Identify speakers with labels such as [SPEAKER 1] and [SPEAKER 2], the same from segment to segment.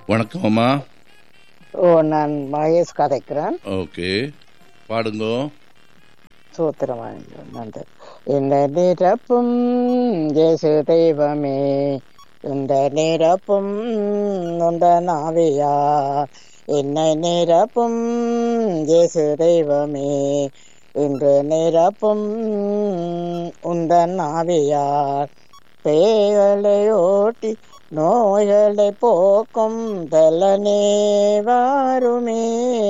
[SPEAKER 1] வணக்கம் அம்மா
[SPEAKER 2] ஓ நான் மகேஷ் கதைக்கிறேன்
[SPEAKER 1] ஓகே பாடுங்கோ
[SPEAKER 2] சூத்திரமாக நன்றி இந்த நிரப்பும் இயேசு தெய்வமே இந்த நிரப்பும் உந்த நாவியா என்னை நிரப்பும் இயேசு தெய்வமே இன்று நிரப்பும் உந்த நாவியார் பேய்களை ஓட்டி நோய்களை போக்கும் தலனே வாருமே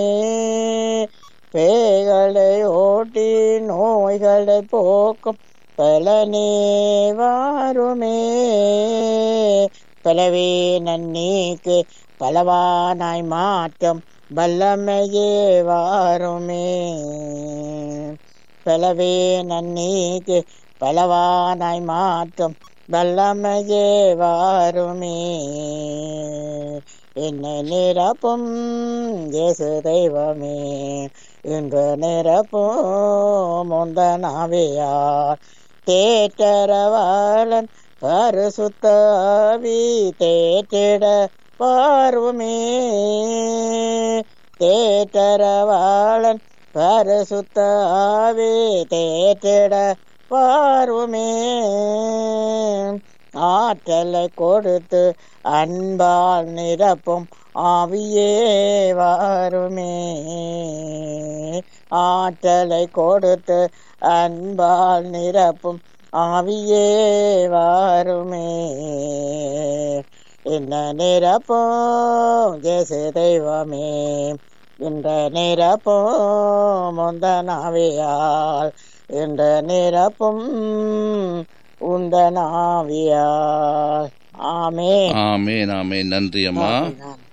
[SPEAKER 2] பேய்களை ஓட்டி நோய்களை போக்கும் பலனே வாருமே பலவே நன்னீக்கு பலவானாய் மாற்றம் வல்லமையே வாருமே பலவே நன்னீக்கு பலவானாய் மாற்றம் வல்லமையே வாருமே என்னை நிரப்பும் இயேசு தெய்வமே இன்று நிரப்பும் முந்தனாவியார் தேற்றரவாளன் பரிசுத்தாவி தேற்றிட பார்வுமே தேற்றரவாளன் பரிசுத்தாவி தேற்றிட பார்வுமே ஆற்றலை கொடுத்து அன்பால் நிரப்பும் ஆவியே வாருமே ஆற்றலை கொடுத்து அன்பால் நிரப்பும் ஆவியே வாருமே இந்த நிரப்பும் ஜேசு தெய்வமே இந்த நிரப்பும் முந்தனாவியால் இந்த நிரப்பும் உந்தனாவியால் ஆமே
[SPEAKER 1] ஆமேன் ஆமேன் நன்றி அம்மா
[SPEAKER 2] ஆமென்.